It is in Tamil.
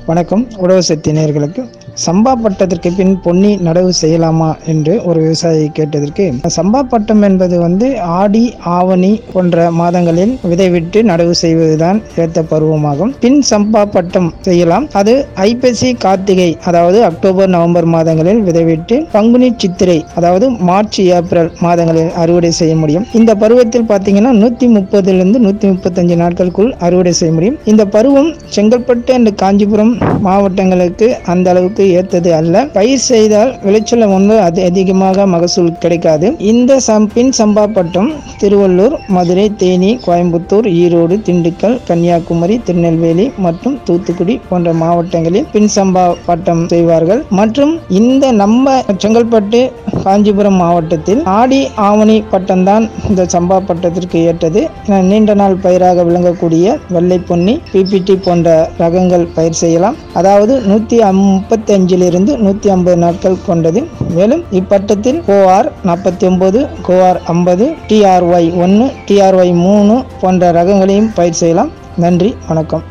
வணக்கம் உழவு சக்தி நேயர்களுக்கு சம்பா பட்டத்திற்கு பின் பொன்னி நடவு செய்யலாமா என்று ஒரு விவசாயி கேட்டதற்கு சம்பா பட்டம் என்பது வந்து ஆடி ஆவணி போன்ற மாதங்களில் விதைவிட்டு நடவு செய்வதுதான் ஏற்ற பருவமாகும் பின் சம்பா பட்டம் செய்யலாம் அது ஐப்பசி கார்த்திகை அதாவது அக்டோபர் நவம்பர் மாதங்களில் விதைவிட்டு பங்குனி சித்திரை அதாவது மார்ச் ஏப்ரல் மாதங்களில் அறுவடை செய்ய முடியும் இந்த பருவத்தில் பார்த்தீங்கன்னா நூற்றி முப்பதுலேருந்து நூற்றி முப்பத்தஞ்சு நாட்களுக்குள் அறுவடை செய்ய முடியும் இந்த பருவம் செங்கல்பட்டு அண்ட் காஞ்சிபுரம் மாவட்டங்களுக்கு அந்த அளவுக்கு ஏற்றது அல்ல பயிர் செய்தால் விளைச்சல் வந்து அது அதிகமாக மகசூல் கிடைக்காது இந்த சம் பின் சம்பா பட்டம் திருவள்ளூர் மதுரை தேனி கோயம்புத்தூர் ஈரோடு திண்டுக்கல் கன்னியாகுமரி திருநெல்வேலி மற்றும் தூத்துக்குடி போன்ற மாவட்டங்களில் பின் சம்பா பட்டம் செய்வார்கள் மற்றும் இந்த நம்ம செங்கல்பட்டு காஞ்சிபுரம் மாவட்டத்தில் ஆடி ஆவணி பட்டம்தான் இந்த சம்பா பட்டத்திற்கு ஏற்றது நீண்ட நாள் பயிராக விளங்கக்கூடிய வெள்ளை பொன்னி பிபிடி போன்ற ரகங்கள் பயிர் செய்யலாம் அதாவது நூற்றி முப்பத்தி அஞ்சிலிருந்து நூற்றி ஐம்பது நாட்கள் கொண்டது மேலும் இப்பட்டத்தில் கோஆர் நாற்பத்தி ஒன்பது கோஆர் ஐம்பது டிஆர்ஒய் ஒன்று டிஆர்ஒய் மூணு போன்ற ரகங்களையும் பயிர் செய்யலாம் நன்றி வணக்கம்